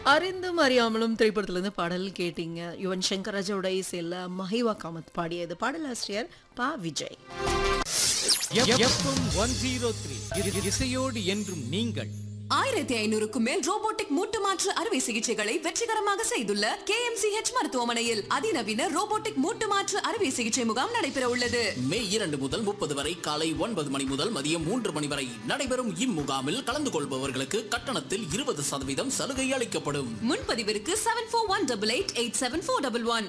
அறிந்தும் அறியாமலும் திரைப்படத்திலிருந்து பாடல் கேட்டீங்க யுவன் சங்கர் ராஜாவோட இசையில் மஹிவா காமத் பாடியது பாடலாசிரியர் Pa Vijay FM one zero three இசையோடு என்றும் நீங்கள் ஆயிரத்தி ஐநூறுக்கும் மேல் ரோபோட்டிக் மூட்டு மாற்று அறுவை சிகிச்சைகளை வெற்றிகரமாக செய்துள்ள கே மருத்துவமனையில் அதிநவீன ரோபோட்டிக் மூட்டு மாற்று அறுவை சிகிச்சை முகாம் நடைபெற உள்ளது மே இரண்டு முதல் முப்பது வரை காலை ஒன்பது மணி முதல் மதியம் மூன்று மணி வரை நடைபெறும் இம்முகாமில் கலந்து கொள்பவர்களுக்கு கட்டணத்தில் இருபது சதவீதம் சலுகை அளிக்கப்படும் முன்பதிவிற்கு seven four one double eight eight seven four double one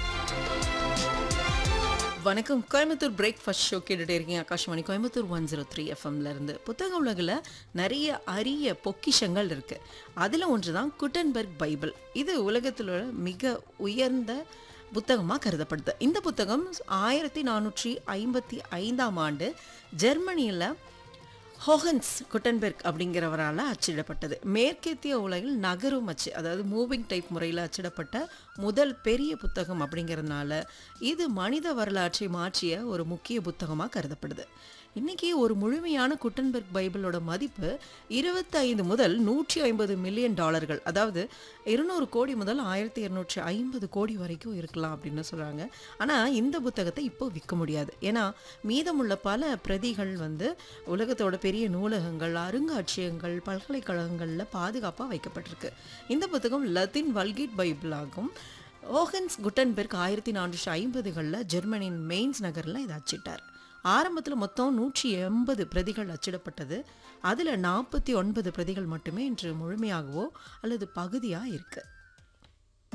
வணக்கம் கோயம்புத்தூர் பிரேக்ஃபாஸ்ட் ஷோ கேட்டுட்டே இருக்கீங்க Akashvani Coimbatore one zero three எஃப்எம்ல இருந்து புத்தக உலகில் நிறைய அரிய பொக்கிஷங்கள் இருக்கு அதில் ஒன்று தான் குட்டன்பர்க் பைபிள் இது உலகத்தில் உள்ள மிக உயர்ந்த புத்தகமாக கருதப்படுது இந்த புத்தகம் ஆயிரத்தி நானூற்றி ஐம்பத்தி ஐந்தாம் ஆண்டு ஜெர்மனியில் ஹோகன்ஸ் குட்டன்பெர்க் அப்படிங்கிறவரால் அச்சிடப்பட்டது மேற்கத்திய உலகில் நகரும் அச்சு அதாவது மூவிங் டைப் முறையில் அச்சிடப்பட்ட முதல் பெரிய புத்தகம் அப்படிங்கிறதுனால இது மனித வரலாற்றை மாற்றிய ஒரு முக்கிய புத்தகமாக கருதப்படுது இன்னைக்கு ஒரு முழுமையான குட்டன்பெர்க் பைபிளோட மதிப்பு இருபத்தைந்து முதல் நூற்றி ஐம்பது மில்லியன் டாலர்கள் அதாவது இருநூறு கோடி முதல் ஆயிரத்தி இருநூற்றி ஐம்பது கோடி வரைக்கும் இருக்கலாம் அப்படின்னு சொல்கிறாங்க ஆனால் இந்த புத்தகத்தை இப்போ விற்க முடியாது ஏன்னா மீதமுள்ள பல பிரதிகள் வந்து உலகத்தோட பெரிய நூலகங்கள் அருங்காட்சியகங்கள் பல்கலைக்கழகங்களில் பாதுகாப்பாக வைக்கப்பட்டிருக்கு இந்த புத்தகம் லத்தீன் வல்கீட் பைபிளாகும் ஓஹன்ஸ் குட்டன்பெர்க் ஆயிரத்தி நானூற்றி ஐம்பதுகளில் ஜெர்மனியின் மெயின்ஸ் நகரில் இதை அச்சிட்டார் ஆரம்பத்தில் மொத்தம் நூற்றி எண்பது பிரதிகள் அச்சிடப்பட்டது அதில் நாற்பத்தி ஒன்பது பிரதிகள் மட்டுமே இன்று முழுமையாகவோ அல்லது பகுதியாக இருக்குது